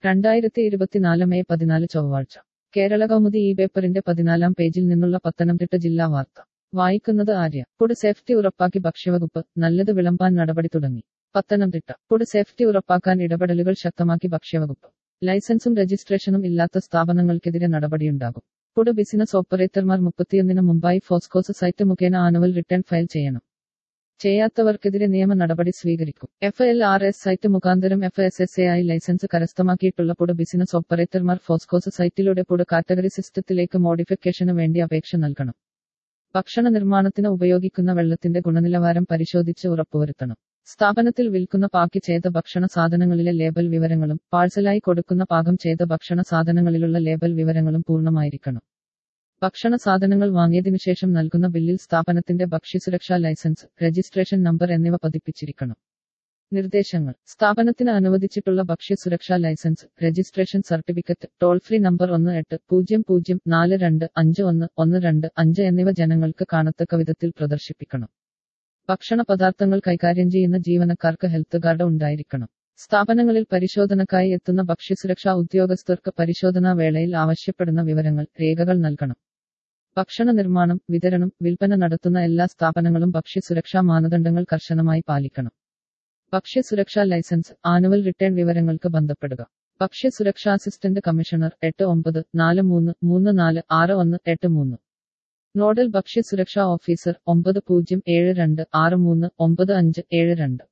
രണ്ടായിരത്തി ഇരുപത്തിനാല് മെയ് പതിനാല് ചൊവ്വാഴ്ച കേരള കൗമുദി ഈ പേപ്പറിന്റെ പതിനാലാം പേജിൽ നിന്നുള്ള പത്തനംതിട്ട ജില്ലാ വാർത്ത വായിക്കുന്നത് ആര്യ ഫുഡ് സേഫ്റ്റി ഉറപ്പാക്കി ഭക്ഷ്യവകുപ്പ് നല്ലത് വിളമ്പാൻ നടപടി തുടങ്ങി പത്തനംതിട്ട ഫുഡ് സേഫ്റ്റി ഉറപ്പാക്കാൻ ഇടപെടലുകൾ ശക്തമാക്കി ഭക്ഷ്യവകുപ്പ് ലൈസൻസും രജിസ്ട്രേഷനും ഇല്ലാത്ത സ്ഥാപനങ്ങൾക്കെതിരെ നടപടിയുണ്ടാകും ഫുഡ് ബിസിനസ് ഓപ്പറേറ്റർമാർ മുപ്പത്തിയൊന്നിന് മുമ്പായി ഫോസ്കോസ് സൈറ്റ് മുഖേന ആനുവൽ റിട്ടേൺ ഫയൽ ചെയ്യണം ചെയ്യാത്തവർക്കെതിരെ നിയമ നടപടി സ്വീകരിക്കും F L R S site മുഖാന്തരം എഫ് എസ് എസ് എ ആയി ലൈസൻസ് കരസ്ഥമാക്കിയിട്ടുള്ള പുഡ് ബിസിനസ് ഓപ്പറേറ്റർമാർ ഫോസ്കോസ് സൈറ്റിലൂടെ പുഡ് കാറ്റഗറി സിസ്റ്റത്തിലേക്ക് മോഡിഫിക്കേഷന് വേണ്ടി അപേക്ഷ നൽകണം ഭക്ഷണ നിർമ്മാണത്തിന് ഉപയോഗിക്കുന്ന വെള്ളത്തിന്റെ ഗുണനിലവാരം പരിശോധിച്ച് ഉറപ്പുവരുത്തണം സ്ഥാപനത്തിൽ വിൽക്കുന്ന പാക്ക് ചെയ്ത ഭക്ഷണ സാധനങ്ങളിലെ ലേബൽ വിവരങ്ങളും പാഴ്സലായി കൊടുക്കുന്ന പാകം ചെയ്ത ഭക്ഷണ സാധനങ്ങളിലുള്ള ലേബൽ വിവരങ്ങളും പൂർണ്ണമായിരിക്കണം ഭക്ഷണ സാധനങ്ങൾ വാങ്ങിയതിനു ശേഷം നൽകുന്ന ബില്ലിൽ സ്ഥാപനത്തിന്റെ ഭക്ഷ്യസുരക്ഷാ ലൈസൻസ് രജിസ്ട്രേഷൻ നമ്പർ എന്നിവ പതിപ്പിച്ചിരിക്കണം നിർദ്ദേശങ്ങൾ സ്ഥാപനത്തിന് അനുവദിച്ചിട്ടുള്ള ഭക്ഷ്യസുരക്ഷാ license registration certificate toll free number ഒന്ന് എട്ട് പൂജ്യം പൂജ്യം നാല് രണ്ട് അഞ്ച് ഒന്ന് ഒന്ന് രണ്ട് അഞ്ച് എന്നിവ ജനങ്ങൾക്ക് കാണത്തക്ക വിധത്തിൽ പ്രദർശിപ്പിക്കണം ഭക്ഷണ പദാർത്ഥങ്ങൾ കൈകാര്യം ചെയ്യുന്ന ജീവനക്കാർക്ക് ഹെൽത്ത് കാർഡ് ഉണ്ടായിരിക്കണം സ്ഥാപനങ്ങളിൽ പരിശോധനക്കായി എത്തുന്ന ഭക്ഷ്യസുരക്ഷാ ഉദ്യോഗസ്ഥർക്ക് പരിശോധനാ വേളയിൽ ആവശ്യപ്പെടുന്ന വിവരങ്ങൾ രേഖകൾ നൽകണം ഭക്ഷണ നിർമ്മാണം വിതരണം വിൽപ്പന നടത്തുന്ന എല്ലാ സ്ഥാപനങ്ങളും ഭക്ഷ്യസുരക്ഷാ മാനദണ്ഡങ്ങൾ കർശനമായി പാലിക്കണം ഭക്ഷ്യസുരക്ഷാ ലൈസൻസ് ആനുവൽ റിട്ടേൺ വിവരങ്ങൾക്ക് ബന്ധപ്പെടുക ഭക്ഷ്യസുരക്ഷാ അസിസ്റ്റന്റ് കമ്മീഷണർ എട്ട് ഒമ്പത് നാല് മൂന്ന് മൂന്ന് നാല് ആറ് ഒന്ന് എട്ട് മൂന്ന് നോഡൽ ഭക്ഷ്യസുരക്ഷാ ഓഫീസർ ഒമ്പത് പൂജ്യം ഏഴ് രണ്ട് ആറ് മൂന്ന് ഒമ്പത് അഞ്ച് ഏഴ് രണ്ട്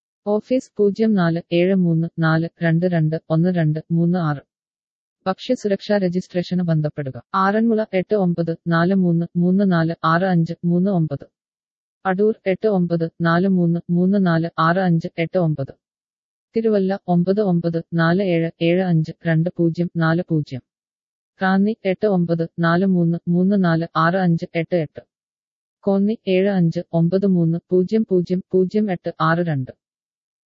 ഓഫീസ് പൂജ്യം നാല് ഏഴ് മൂന്ന് നാല് രണ്ട് രണ്ട് ഒന്ന് രണ്ട് മൂന്ന് ആറ് ഭക്ഷ്യസുരക്ഷാ രജിസ്ട്രേഷന് ബന്ധപ്പെടുക ആറന്മുള എട്ട് ഒമ്പത് നാല് മൂന്ന് മൂന്ന് നാല് ആറ് അഞ്ച് മൂന്ന് ഒമ്പത് അടൂർ എട്ട് ഒമ്പത് നാല് മൂന്ന് മൂന്ന് നാല് ആറ് അഞ്ച് എട്ട് ഒമ്പത് തിരുവല്ല ഒമ്പത് ഒമ്പത് നാല് ഏഴ് ഏഴ് അഞ്ച് രണ്ട് പൂജ്യം നാല് പൂജ്യം റാന്നി എട്ട് ഒമ്പത് നാല് മൂന്ന് മൂന്ന് നാല് ആറ് അഞ്ച് എട്ട് എട്ട് കോന്നി ഏഴ് അഞ്ച് ഒമ്പത് മൂന്ന് പൂജ്യം പൂജ്യം പൂജ്യം എട്ട് ആറ് രണ്ട്